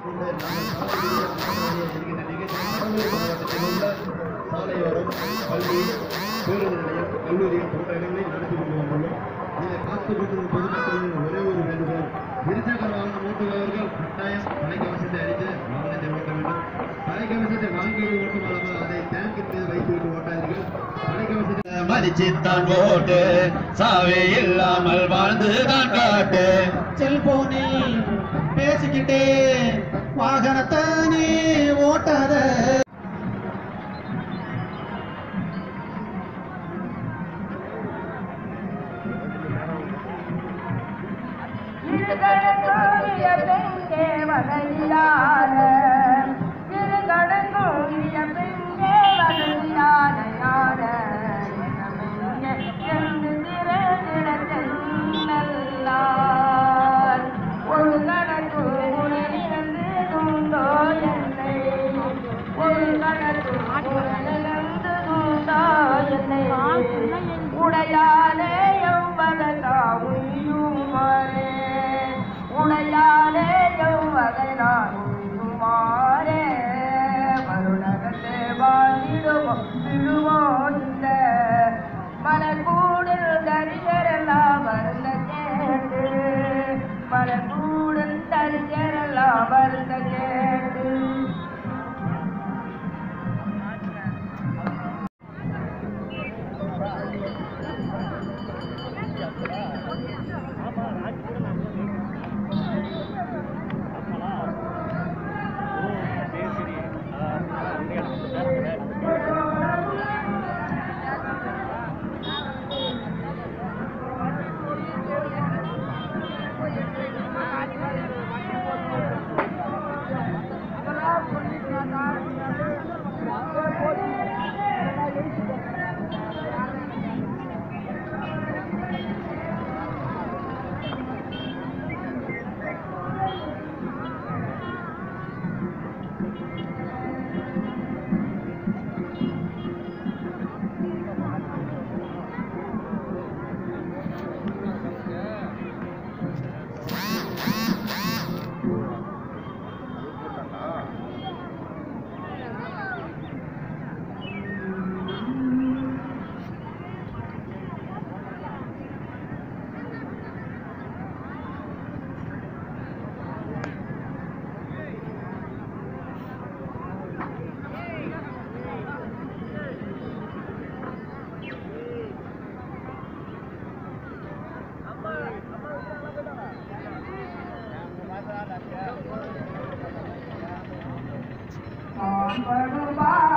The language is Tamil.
இந்த நாங்கள் சாலை வழியாக மாணவர்கள் இருக்கின்ற நிகழ்ச்சி கடலூர் மாவட்டத்தில் உள்ள சாலையோரம் பள்ளி பேருந்து நிலையம் கல்லூரிகள் போன்ற இடங்களில் நடத்தி கொண்டு வந்துள்ளோம் இதை பார்த்து கொண்டிருக்கும் பொதுமக்களின் ஒரே ஒரு வேண்டுகோள் இருசக்கர வாகனம் ஓட்டுபவர்கள் கட்டாயம் தலைக்கவசத்தை அணிந்து வாகனத்தை ஓட்ட வேண்டும் தலைக்கவசத்தை வாங்கியது மட்டுமல்லாமல் அதை டேங்கின் மீது வைத்துவிட்டு ஓட்டாதீர்கள் தலைக்கவசத்தை மதிச்சித்தான் போட்டு சாவே இல்லாமல் வாழ்ந்துதான் காட்டு செல்போனில் பேசிக்கிட்டே வாகனத்தை நீ ஓட்டாத இருகடங்கோடிய பெண்ணே வகையிலான இருகடங்கோடிய பெண்ணே வகையிலான ஞான என்று திறந்திடத்தென்னல்லால் ஒரு கணக்கு உடனிருந்து தூண்டோ என்னை ஒரு கணக்கு உடனிருந்து தூண்டோ என்னை உடையாலே எவ்வகதா உய்யுமாறே உடையாலே எவ்வகதா உய்யுமாறே மருணகத்தே வாழ்ந்திடுவோம் விடுவோம் இந்த மலர்கூடில் தரிசரெல்லாம் வருந்த கேட்டு மலர்கூடில் தரிசரெல்லாம் வருந்த கேட்டு பாம்படுவா